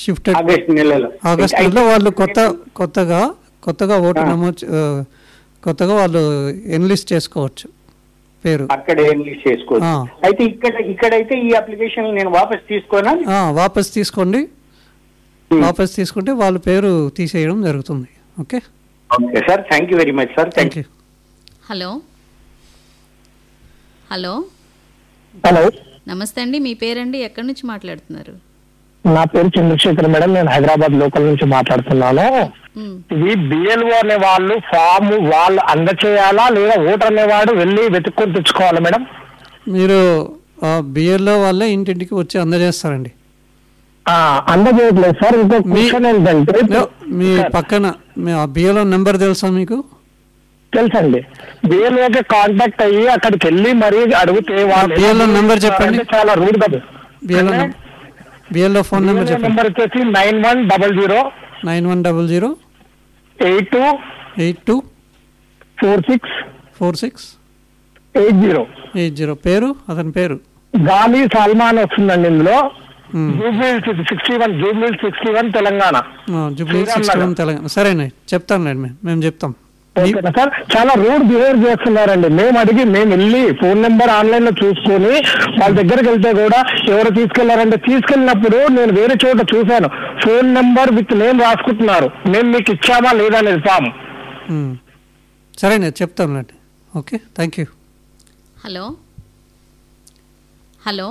Shifted August నెలలో August అయితే- నెలలో వాళ్ళు కొత్త కొత్తగా కొత్తగా ఓటు నమోదు చే- ఆ, కొత్తగా వాళ్ళు ఎన్లిస్ట్ చేసుకోవచ్చు పేరు అక్కడ ఎన్లిస్ట్ చేసుకోవచ్చు ఆ. అయితే ఇక్కడ ఇక్కడైతే ఈ అప్లికేషన్ నేను వాపస్ తీసుకోనా ఆ, వాపస్ తీసుకోండి Hmm. వాపస్ తీసుకుంటే వాళ్ళ పేరు తీసేయడం జరుగుతుంది okay okay sir thank you very much sir thank thank you hello hello hello నమస్తే అండి మీ పేరండి ఎక్కడి నుంచి మాట్లాడుతున్నారు నా పేరు చంద్రశేఖర్ మేడం నేను హైదరాబాద్ లోకల్ నుంచి మాట్లాడుతున్నాను మ్, ఇది బిఎల్ఓ అనే వాళ్ళు ఫామ్ వాళ్ళు అందచేయాలా లేదా ఓటర్ అనేవాడు వెళ్ళి వెతుక్కొని తెచ్చుకోవాలా మేడం మీరు బిఎల్లో వాళ్ళే ఇంటింటికి వచ్చి అందజేస్తారండి ఆ, అందజేయట్లేదు సార్ ఇంకో మీ- క్వశ్చన్ ఏంటంటే లో- మీ పక్కన మీ ఆ బిఎల్లో నెంబర్ తెలుసా మీకు తెలుసండి బిఎల్ఓకి కాంటాక్ట్ అయ్యి అక్కడికి వెళ్ళి మరీ అడిగితే వాళ్ళు BLO నెంబర్ చెప్పండి. అంటే చాలా రూడ్ కదా బిఎల్లో బిఎల్లో ఫోన్ నెంబర్ చెప్పండి నెంబర్ వచ్చేసి nine one double zero nine one double zero eight two eight two four six four six eight zero eight zero పేరు అతని పేరు గాలి సల్మాన్ వస్తుందండి ఇందులో మ్మ్. Jubilee sixty one Jubilee sixty one Telangana Jubilee Sriram sixty one Nagar. Telangana సరేనండి చెప్తానులేండి మేము మేము చెప్తాం మీ- ఓకేనా సార్ చాలా రూడ్ బిహేవ్ చేస్తున్నారండి మేము అడిగి మేము వెళ్ళి ఫోన్ నెంబర్ ఆన్లైన్ లో చూసుకొని వాళ్ళ దగ్గరికి వెళ్తే కూడా ఎవరు తీసుకెళ్లారంటే తీసుకెళ్ళినప్పుడు నేను వేరే చోట చూశాను ఫోన్ నెంబర్ విత్ నేమ్ రాసుకుంటున్నారు మేము మీకు ఇచ్చామా లేదా అనేది ఫామ్ మ్మ్. సరేనండి చెప్తానులేండి okay thank you hello hello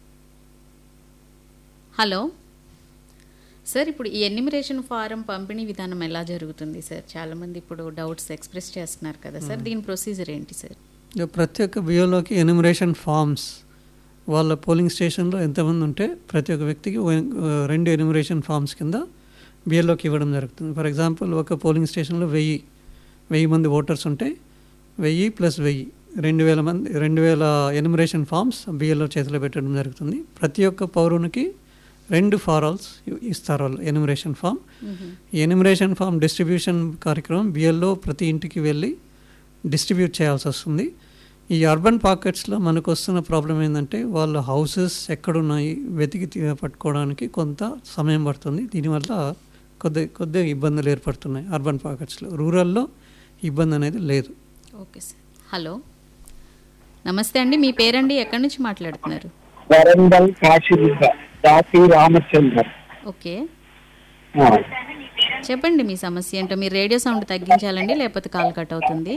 hello sir ఇప్పుడు ఈ ఎన్నిమిరేషన్ ఫారం పంపిణీ విధానం ఎలా జరుగుతుంది సార్ చాలామంది ఇప్పుడు డౌట్స్ ఎక్స్ప్రెస్ చేస్తున్నారు కదా సార్ దీని ప్రొసీజర్ ఏంటి సార్ ఇక ప్రత్యేక బియోలోకి ఎనిమరేషన్ ఫామ్స్ వాళ్ళ పోలింగ్ స్టేషన్లో ఎంతమంది ఉంటే ప్రతి ఒక్క వ్యక్తికి ఓ- ఆ, రెండు ఎనిమరేషన్ ఫామ్స్ కింద బిఎల్ఓకి ఇవ్వడం జరుగుతుంది ఫర్ ఎగ్జాంపుల్ ఒక పోలింగ్ స్టేషన్లో వెయ్యి వెయ్యి మంది ఓటర్స్ ఉంటే వెయ్యి ప్లస్ వెయ్యి రెండు వేల మంది రెండు వేల ఎనిమరేషన్ ఫామ్స్ బిఎల్ఓ చేతిలో పెట్టడం జరుగుతుంది ప్రతి ఒక్క పౌరునికి రెండు ఫారాల్స్ ఇస్తారు వాళ్ళు ఎనిమరేషన్ ఫామ్ ఈ ఎనిమరేషన్ ఫామ్ డిస్ట్రిబ్యూషన్ కార్యక్రమం బిఎల్ఓ ప్రతి ఇంటికి వెళ్ళి డిస్ట్రిబ్యూట్ చేయాల్సి వస్తుంది ఈ అర్బన్ పాకెట్స్లో మనకు వస్తున్న ప్రాబ్లం ఏంటంటే వాళ్ళ హౌసెస్ ఎక్కడున్నాయి వెతికి తీ- పట్టుకోవడానికి కొంత సమయం పడుతుంది దీనివల్ల కొద్ది కొద్దిగా ఇబ్బందులు ఏర్పడుతున్నాయి అర్బన్ పాకెట్స్లో రూరల్లో ఇబ్బంది అనేది లేదు ఓకే సార్ హలో నమస్తే అండి మీ పేరండి ఎక్కడి నుంచి మాట్లాడుతున్నారు వరంగల్ కాశీబుద్ధ దాసి రామచంద్ర ఓకే చెప్పండి మీ సమస్య ఏంటో మీరు రేడియో సౌండ్ తగ్గించాలండి లేకపోతే కాల్ కట్ అవుతుంది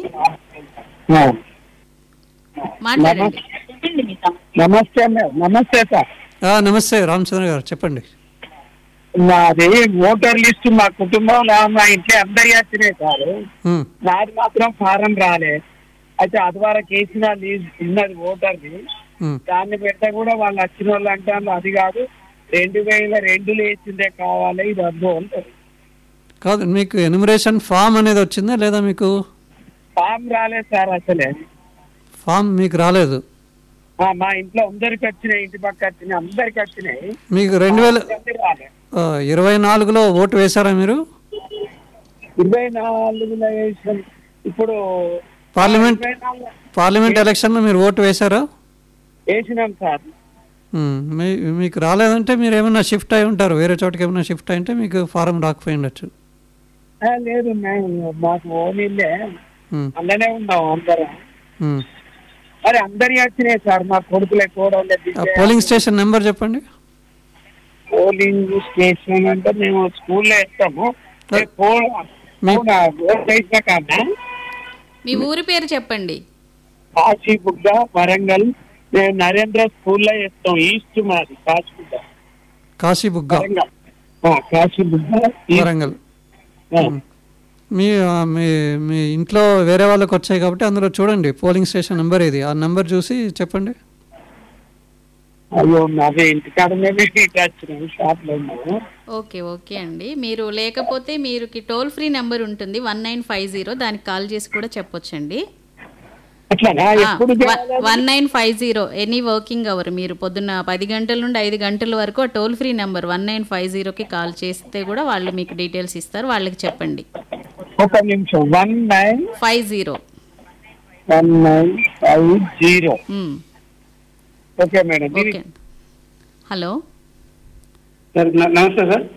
మాట్లాడండి నమస్తే మే- నమస్తే సార్ ఆ, నమస్తే రామచంద్ర గారు చెప్పండి నాది ఓటర్ లిస్ట్ మా కుటుంబంలో మా ఇంట్లో అందరి వచ్చినాయి సార్ ఉమ్, నాది మాత్రం ఫారం రాలే అయితే అది వరకు వేసిన లీజ్ ఉన్నది ఓటర్ది ఉమ్. దాన్ని పెడితే కూడా వాళ్ళు వచ్చిన వాళ్ళు అంటారు అది కాదు రెండు వేల రెండులో వేసిందే కావాలి ఇది వద్దు అంటారు కాదు మీకు ఎనిమరేషన్ ఫామ్ అనేది వచ్చిందా లేదా మీకు ఫామ్ రాలేదు సార్ అసలే ఫామ్ మీకు రాలేదు ఆ, మా ఇంట్లో అందరికి వచ్చినాయి ఇంటి పక్క వచ్చినాయి అందరికి వచ్చినాయి మీకు రెండు వేల అందరికి రాలే ఆ, ఇరవై నాలుగులో ఓటు వేశారా మీరు ఇరవై నాలుగులో వేసిన ఇప్పుడు పార్లమెంట్ ఇరవై నాలుగు పార్లమెంట్ ఎలక్షన్లో మీరు ఓటు వేశారా వేసినాం సార్ ఉమ్, మీ మీకు రాలేదంటే మీరు ఏమైనా షిఫ్ట్ అయి ఉంటారు వేరే చోటకి ఏమైనా షిఫ్ట్ అయింటే మీకు ఫారం రాకపోయి ఉండొచ్చు ఆ, లేదు మేము మాకు ఓన్ ఇల్లే ఉమ్, అందులోనే ఉన్నాం అందరం ఉమ్. మరి అందరి వచ్చినాయి సార్ మా కొడుకులే కూడా ఆ పోలింగ్ స్టేషన్ నెంబర్ చెప్పండి పోలింగ్ స్టేషన్ అంటే మేము స్కూల్లో ఇస్తాము ఏ పో- మీ- అవునా? ఓటు వేసిన కాదా మీ ఊరి పేరు చెప్పండి కాశీబుగ్గ వరంగల్ మేము నరేంద్ర స్కూల్లో ఇస్తాం ఈస్ట్ మాది కాశీబుగ్గ కాశీబుగ్గ వరంగల్ ఆ, కాశీబుగ్గ ఈస్ట్. వరంగల్ ఆ. మీ ఆ, మీ మీ ఇంట్లో వేరే వాళ్ళకి వచ్చాయి కాబట్టి అందులో చూడండి పోలింగ్ స్టేషన్ నెంబర్ ఇది ఆ నెంబర్ చూసి చెప్పండి అయ్యో మాది ఇంటికాడ మేము ఇటు వచ్చినాం షాప్ లో ఉన్నాము ఓకే ఓకే అండి మీరు లేకపోతే మీరుకి టోల్ ఫ్రీ నెంబర్ ఉంటుంది వన్ నైన్ ఫైవ్ జీరో దానికి కాల్ చేసి కూడా చెప్పొచ్చండి అట్లానా ఎప్పుడు చేయాలి? One nine five zero any working hour మీరు పొద్దున్న పది గంటల నుండి ఐదు గంటల వరకు ఆ toll free number one nine five జీరోకి కాల్ చేస్తే కూడా వాళ్ళు మీకు డీటెయిల్స్ ఇస్తారు వాళ్ళకి చెప్పండి ఒక నిమిషం one nine five zero one nine five zero okay madam okay hello sir నమస్తే సార్